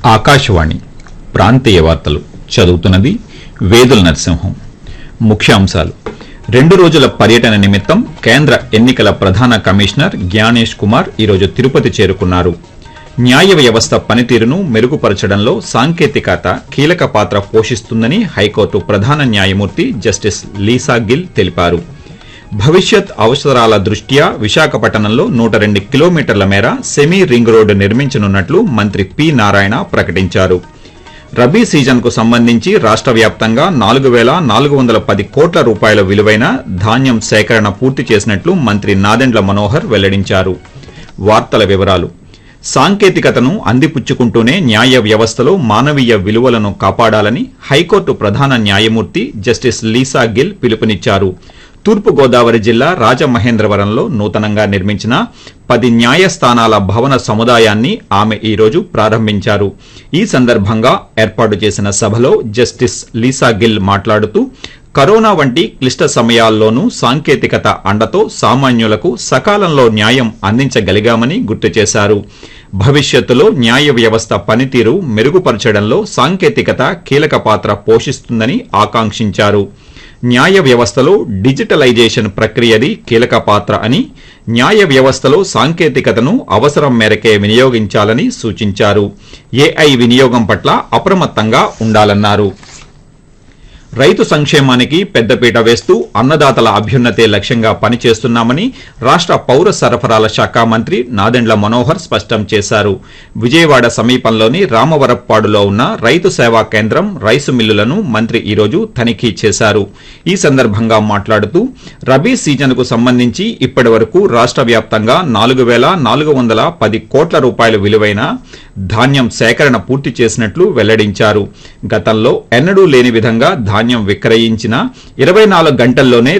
ఆకాశవాణి ప్రాంతీయ వార్తలు చదువుతున్నది వేదుల నరసింహం ముఖ్యాంశాలు రెండు రోజుల పర్యటన నిమిత్తం కేంద్ర ఎన్నికల ప్రధాన కమిషనర్ జ్ఞానేష్ కుమార్ ఈరోజు తిరుపతి చేరుకున్నారు న్యాయ వ్యవస్థ పనితీరును మెరుగుపరచడంలో సాంకేతికత కీలక పాత్ర పోషిస్తుందని హైకోర్టు ప్రధాన న్యాయమూర్తి జస్టిస్ లీసా గిల్ తెలిపారు భవిష్యత్ అవసరాల దృష్ట్యా విశాఖపట్నంలో నూట రెండు కిలోమీటర్ల మేర సెమీ రింగ్ రోడ్డు నిర్మించనున్నట్లు మంత్రి పి నారాయణ ప్రకటించారు రబీ సీజన్కు సంబంధించి రాష్ట్ర వ్యాప్తంగా నాలుగు వేల నాలుగు వందల పది కోట్ల రూపాయల విలువైన ధాన్యం సేకరణ పూర్తి చేసినట్లు మంత్రి నాదెండ్ల మనోహర్ వెల్లడించారు వార్తల వివరాలు సాంకేతికతను అందిపుచ్చుకుంటూనే న్యాయ వ్యవస్థలో మానవీయ విలువలను కాపాడాలని హైకోర్టు ప్రధాన న్యాయమూర్తి జస్టిస్ లీసా గిల్ పిలుపునిచ్చారు తూర్పు గోదావరి జిల్లా రాజమహేంద్రవరంలో నూతనంగా నిర్మించిన పది న్యాయస్థానాల భవన సముదాయాన్ని ఆమె ఈ రోజు ప్రారంభించారు ఈ సందర్భంగా ఏర్పాటు చేసిన సభలో జస్టిస్ లీసా గిల్ మాట్లాడుతూ కరోనా వంటి క్లిష్ట సమయాల్లోనూ సాంకేతికత అండతో సామాన్యులకు సకాలంలో న్యాయం అందించగలిగామని గుర్తు చేశారు భవిష్యత్తులో న్యాయ వ్యవస్థ పనితీరు మెరుగుపరచడంలో సాంకేతికత కీలక పాత్ర పోషిస్తుందని ఆకాంక్షించారు న్యాయ వ్యవస్థలో డిజిటలైజేషన్ ప్రక్రియది కీలక పాత్ర అని న్యాయ వ్యవస్థలో సాంకేతికతను అవసరం మేరకే వినియోగించాలని సూచించారు ఏఐ వినియోగం పట్ల అప్రమత్తంగా ఉండాలన్నారు రైతు సంక్షేమానికి పెద్దపీట వేస్తూ అన్నదాతల అభ్యున్నతే లక్ష్యంగా పనిచేస్తున్నామని రాష్ట్ర పౌర సరఫరాల శాఖ మంత్రి నాదెండ్ల మనోహర్ స్పష్టం చేశారు విజయవాడ సమీపంలోని రామవరప్పాడులో ఉన్న రైతు సేవా కేంద్రం రైసు మిల్లులను మంత్రి ఈరోజు తనిఖీ చేశారు ఈ సందర్భంగా మాట్లాడుతూ రబీ సీజన్కు సంబంధించి ఇప్పటి వరకు రాష్ట్ర వ్యాప్తంగా నాలుగు వేల నాలుగు వందల పది కోట్ల రూపాయల విలువైన ధాన్యం సేకరణ పూర్తి చేసినట్లు వెల్లడించారు గతంలో ఎన్నడూ లేని విధంగా ధాన్యం విక్రయించిన ఇరవై నాలుగు గంటల్లోనే